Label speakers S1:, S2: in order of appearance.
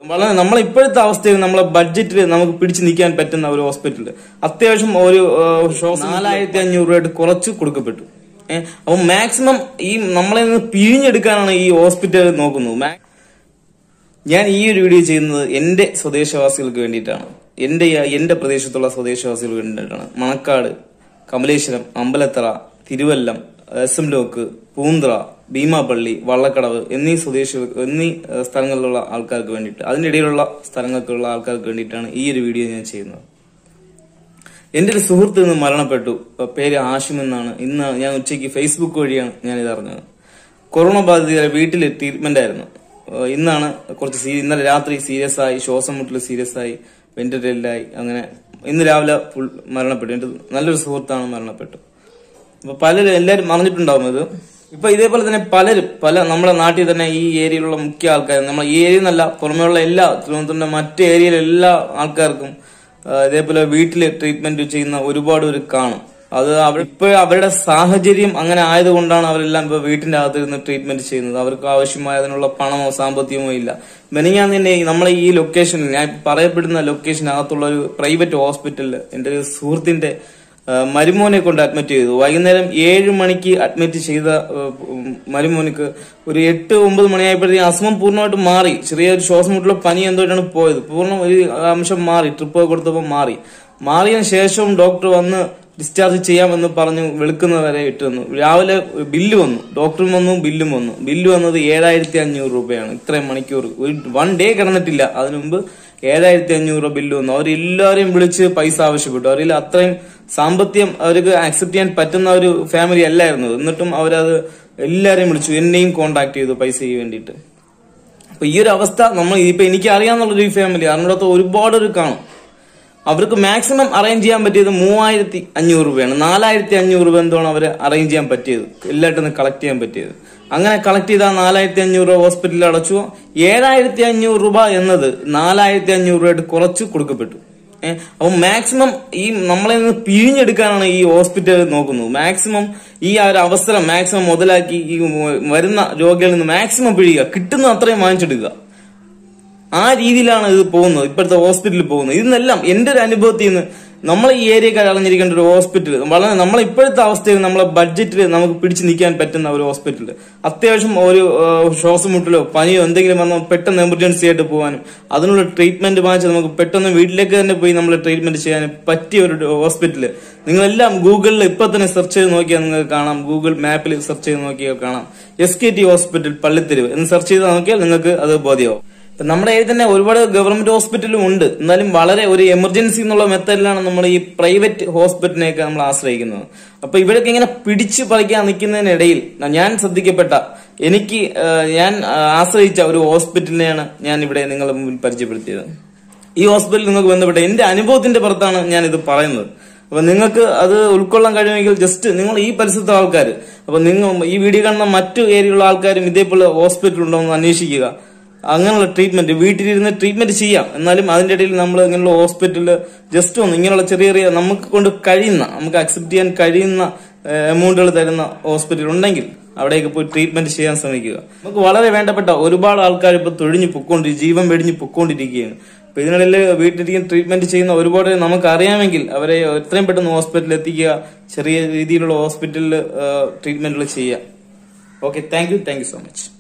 S1: വളരെ നമ്മളെ ഇപ്പോഴത്തെ അവസ്ഥയിൽ നമ്മളെ ബഡ്ജറ്റിൽ നമുക്ക് പിടിച്ചു നിൽക്കാൻ പറ്റുന്ന ഒരു ഹോസ്പിറ്റൽ അത്യാവശ്യം ഒരു ഏഹ്, ശ്വാസം നാലായിരത്തി അഞ്ഞൂറ് രൂപയായിട്ട് കുറച്ച് കൊടുക്കപ്പെട്ടു ഏഹ് അപ്പൊ മാക്സിമം ഈ നമ്മളെ നിന്ന് പിഴിഞ്ഞെടുക്കാനാണ് ഈ ഹോസ്പിറ്റൽ നോക്കുന്നത് മാ- ഞാൻ ഈ ഒരു വീഡിയോ ചെയ്യുന്നത് എന്റെ സ്വദേശവാസികൾക്ക് വേണ്ടിയിട്ടാണ് എന്റെ എന്റെ പ്രദേശത്തുള്ള സ്വദേശവാസികൾക്ക് വേണ്ടിയിട്ടാണ് Manacaud Kamaleswaram Ambalathara Thiruvallam S M lock Poonthura Beemapally Vallakkadavu എന്നീ സ്വദേശികൾ എന്നീ ഏഹ്, സ്ഥലങ്ങളിലുള്ള ആൾക്കാർക്ക് വേണ്ടിയിട്ട് അതിന്റെ ഇടയിലുള്ള സ്ഥലങ്ങൾക്കുള്ള ആൾക്കാർക്ക് വേണ്ടിയിട്ടാണ് ഈ ഒരു വീഡിയോ ഞാൻ ചെയ്യുന്നത് എന്റെ ഒരു സുഹൃത്ത് ഇന്ന് മരണപ്പെട്ടു അഹ് പേര് ആഷിം എന്നാണ് ഇന്ന് ഞാൻ ഉച്ചയ്ക്ക് ഫേസ്ബുക്ക് വഴിയാണ് ഞാൻ ഇത് അറിഞ്ഞത് കൊറോണ ബാധിത വീട്ടിൽ ട്രീറ്റ്മെന്റ് ആയിരുന്നു അഹ് ഇന്നാണ് കുറച്ച് സീ- ഇന്നലെ രാത്രി സീരിയസ് ആയി ശ്വാസം മുട്ടൽ സീരിയസ് ആയി വെന്റിലേറ്ററിലായി അങ്ങനെ ഇന്ന് രാവിലെ ഫുൾ മരണപ്പെട്ടു എന്റെ നല്ലൊരു സുഹൃത്താണ് മരണപ്പെട്ടു അപ്പൊ പലരും എല്ലാരും അറിഞ്ഞിട്ടുണ്ടാവും ഇത് ഇപ്പൊ ഇതേപോലെ തന്നെ പലരും പല നമ്മുടെ നാട്ടിൽ തന്നെ ഈ ഏരിയയിലുള്ള മുഖ്യ ആൾക്കാർ നമ്മളെ ഈ ഏരിയ എന്നല്ല പുറമെയുള്ള എല്ലാ തിരുവനന്തപുരത്തിന്റെ മറ്റ് ഏരിയയിലെ എല്ലാ ആൾക്കാർക്കും ആ, ഇതേപോലെ വീട്ടിൽ ട്രീറ്റ്മെന്റ് ചെയ്യുന്ന ഒരുപാട് പേര് കാണും അത് അവർ ഇപ്പൊ അവരുടെ സാഹചര്യം അങ്ങനെ ആയതുകൊണ്ടാണ് അവരെല്ലാം ഇപ്പൊ വീട്ടിന്റെ അകത്ത് ഇരുന്ന് ട്രീറ്റ്മെന്റ് ചെയ്യുന്നത് അവർക്ക് ആവശ്യമായ അതിനുള്ള പണമോ സാമ്പത്തികമോ ഇല്ല മെനങ്ങാൻ തന്നെ നമ്മളെ ഈ ലൊക്കേഷനിൽ ഞാൻ പറയപ്പെടുന്ന ലൊക്കേഷനകത്തുള്ള ഒരു പ്രൈവറ്റ് ഹോസ്പിറ്റലിൽ എന്റെ ഒരു സുഹൃത്തിന്റെ ആ, മരുമോനെ കൊണ്ട് അഡ്മിറ്റ് ചെയ്തു വൈകുന്നേരം ഏഴ് മണിക്ക് അഡ്മിറ്റ് ചെയ്ത ആ, ഉം, മരുമോനിക്ക് ഒരു എട്ട് ഒമ്പത് മണിയായപ്പോഴത്തേക്കും അസുഖം പൂർണ്ണമായിട്ട് മാറി ചെറിയൊരു ശ്വാസം മുട്ടുള്ള പനി എന്തോട്ടാണ് പോയത് പൂർണ്ണ ഒരു അംശം മാറി ട്രിപ്പ് കൊടുത്തപ്പോൾ മാറി മാറിയതിനു ശേഷം ഡോക്ടർ വന്ന് ഡിസ്ചാർജ് ചെയ്യാമെന്ന് പറഞ്ഞു വെളുക്കുന്നവരെ ഇട്ട് തന്നു രാവിലെ ബില്ല് വന്നു ഡോക്ടറും വന്നു ബില്ലും വന്നു ബില്ല് വന്നത് ഏഴായിരത്തി അഞ്ഞൂറ് രൂപയാണ് ഇത്രയും മണിക്കൂർ ഒരു വൺ ഡേ കിടന്നിട്ടില്ല അതിനു മുമ്പ് ഏഴായിരത്തി അഞ്ഞൂറ് രൂപ ബില്ല് വന്നു അവരെല്ലാവരെയും വിളിച്ച് പൈസ ആവശ്യപ്പെട്ടു അവരിൽ അത്രയും സാമ്പത്തികം അവർക്ക് ആക്സെപ്റ്റ് ചെയ്യാൻ പറ്റുന്ന ഒരു ഫാമിലി അല്ലായിരുന്നു എന്നിട്ടും അവരത് എല്ലാരെയും വിളിച്ചു എന്നെയും കോണ്ടാക്ട് ചെയ്തു പൈസയ്ക്ക് വേണ്ടിയിട്ട് അപ്പൊ ഈ ഒരു അവസ്ഥ നമ്മൾ ഇപ്പൊ എനിക്ക് അറിയാവുന്ന ഒരു ഫാമിലി അറിഞ്ഞിടത്ത് ഒരുപാട് ഒരു കാണും അവർക്ക് മാക്സിമം അറേഞ്ച് ചെയ്യാൻ പറ്റിയത് മൂവായിരത്തി അഞ്ഞൂറ് രൂപയാണ് നാലായിരത്തി അഞ്ഞൂറ് രൂപ എന്താണ് അവർ അറേഞ്ച് ചെയ്യാൻ പറ്റിയത് എല്ലായിട്ടും കളക്ട് ചെയ്യാൻ പറ്റിയത് അങ്ങനെ കളക്ട് ചെയ്ത നാലായിരത്തി അഞ്ഞൂറ് രൂപ ഹോസ്പിറ്റലിൽ അടച്ചു ഏഴായിരത്തി അഞ്ഞൂറ് രൂപ എന്നത് നാലായിരത്തി അഞ്ഞൂറ് രൂപയായിട്ട് കുറച്ച് കൊടുക്കപ്പെട്ടു ഏഹ് അപ്പൊ മാക്സിമം ഈ നമ്മളെ നിന്ന് പിഴിഞ്ഞെടുക്കാനാണ് ഈ ഹോസ്പിറ്റൽ നോക്കുന്നത് മാക്സിമം ഈ ആ ഒരു അവസരം മാക്സിമം മുതലാക്കി ഈ വരുന്ന രോഗികളിൽ നിന്ന് മാക്സിമം പിഴിയുക കിട്ടുന്ന അത്രയും വാങ്ങിച്ചെടുക്കുക ആ രീതിയിലാണ് ഇത് പോകുന്നത് ഇപ്പോഴത്തെ ഹോസ്പിറ്റലിൽ പോകുന്നത് ഇതിനെല്ലാം എന്റെ ഒരു അനുഭവത്തിൽ നിന്ന് നമ്മളെ ഈ ഏരിയക്കാർ അറിഞ്ഞിരിക്കേണ്ട ഒരു ഹോസ്പിറ്റൽ വളരെ നമ്മളെ ഇപ്പോഴത്തെ അവസ്ഥയിൽ നമ്മളെ ബഡ്ജറ്റിൽ നമുക്ക് പിടിച്ചു നിൽക്കാൻ പറ്റുന്ന ഒരു ഹോസ്പിറ്റൽ അത്യാവശ്യം ഒരു ഏഹ്, ശ്വാസം മുട്ടലോ പനിയോ എന്തെങ്കിലും വന്നോ പെട്ടെന്ന് എമർജൻസി ആയിട്ട് പോകാനും അതിനുള്ള ട്രീറ്റ്മെന്റ് വാങ്ങിച്ച് നമുക്ക് പെട്ടെന്ന് വീട്ടിലേക്ക് തന്നെ പോയി നമ്മൾ ട്രീറ്റ്മെന്റ് ചെയ്യാനും പറ്റിയ ഒരു ഹോസ്പിറ്റൽ നിങ്ങളെല്ലാം ഗൂഗിളിൽ ഇപ്പൊ തന്നെ സെർച്ച് ചെയ്ത് നോക്കിയാൽ നിങ്ങൾക്ക് കാണാം ഗൂഗിൾ മാപ്പിൽ സെർച്ച് ചെയ്ത് നോക്കിയാൽ കാണാം S K T hospital Pallitheruvu എന്ന് സെർച്ച് ചെയ്ത് നോക്കിയാൽ നിങ്ങൾക്ക് അത് ബോധ്യമാവും ഇപ്പൊ നമ്മുടെ ഏരിയയിൽ തന്നെ ഒരുപാട് ഗവൺമെന്റ് ഹോസ്പിറ്റലും ഉണ്ട് എന്നാലും വളരെ ഒരു എമർജൻസി എന്നുള്ള മെത്തേഡിലാണ് നമ്മൾ ഈ പ്രൈവറ്റ് ഹോസ്പിറ്റലിനെയൊക്കെ നമ്മൾ ആശ്രയിക്കുന്നത് അപ്പൊ ഇവരൊക്കെ ഇങ്ങനെ പിടിച്ചു പറിക്കാൻ നിൽക്കുന്നതിനിടയിൽ ഞാൻ ശ്രദ്ധിക്കപ്പെട്ട എനിക്ക് ആ, ഞാൻ ആ, ആശ്രയിച്ച ഒരു ഹോസ്പിറ്റലിനെയാണ് ഞാൻ ഇവിടെ നിങ്ങളുടെ മുമ്പിൽ പരിചയപ്പെടുത്തിയത് ഈ ഹോസ്പിറ്റലിൽ നിങ്ങൾക്ക് ബന്ധപ്പെട്ട എന്റെ അനുഭവത്തിന്റെ പുറത്താണ് ഞാൻ ഇത് പറയുന്നത് അപ്പൊ നിങ്ങൾക്ക് അത് ഉൾക്കൊള്ളാൻ കഴിയുമെങ്കിൽ ജസ്റ്റ് നിങ്ങൾ ഈ പരിസരത്തെ ആൾക്കാർ അപ്പൊ നിങ്ങൾ ഈ വീഡിയോ കാണുന്ന മറ്റു ഏരിയയിലുള്ള ആൾക്കാരും ഇതേപോലെ ഹോസ്പിറ്റൽ ഉണ്ടോ എന്ന് അന്വേഷിക്കുക അങ്ങനെയുള്ള ട്രീറ്റ്മെന്റ് വീട്ടിലിരുന്ന് ട്രീറ്റ്മെന്റ് ചെയ്യാം എന്നാലും അതിന്റെ ഇടയിൽ നമ്മൾ ഇങ്ങനെയുള്ള ഹോസ്പിറ്റലിൽ ജസ്റ്റ് ഒന്ന് ഇങ്ങനെയുള്ള ചെറിയ ചെറിയ നമുക്ക് കൊണ്ട് കഴിയുന്ന നമുക്ക് അക്സെപ്റ്റ് ചെയ്യാൻ കഴിയുന്ന എമൗണ്ടുകൾ തരുന്ന ഹോസ്പിറ്റൽ ഉണ്ടെങ്കിൽ അവിടേക്ക് പോയി ട്രീറ്റ്മെന്റ് ചെയ്യാൻ ശ്രമിക്കുക നമുക്ക് വളരെ വേണ്ടപ്പെട്ട ഒരുപാട് ആൾക്കാർ ഇപ്പൊ തൊഴിഞ്ഞു പൊക്കോണ്ടി ജീവൻ വെടിഞ്ഞു പൊക്കോണ്ടിരിക്കുകയാണ് അപ്പൊ ഇതിനിടയിൽ വീട്ടിലിരിക്കുന്ന ട്രീറ്റ്മെന്റ് ചെയ്യുന്ന ഒരുപാട് നമുക്ക് അറിയാമെങ്കിൽ അവരെ എത്രയും പെട്ടെന്ന് ഹോസ്പിറ്റലിൽ എത്തിക്കുക ചെറിയ രീതിയിലുള്ള ഹോസ്പിറ്റലിൽ ട്രീറ്റ്മെന്റുകൾ ചെയ്യുക okay thank you thank you so much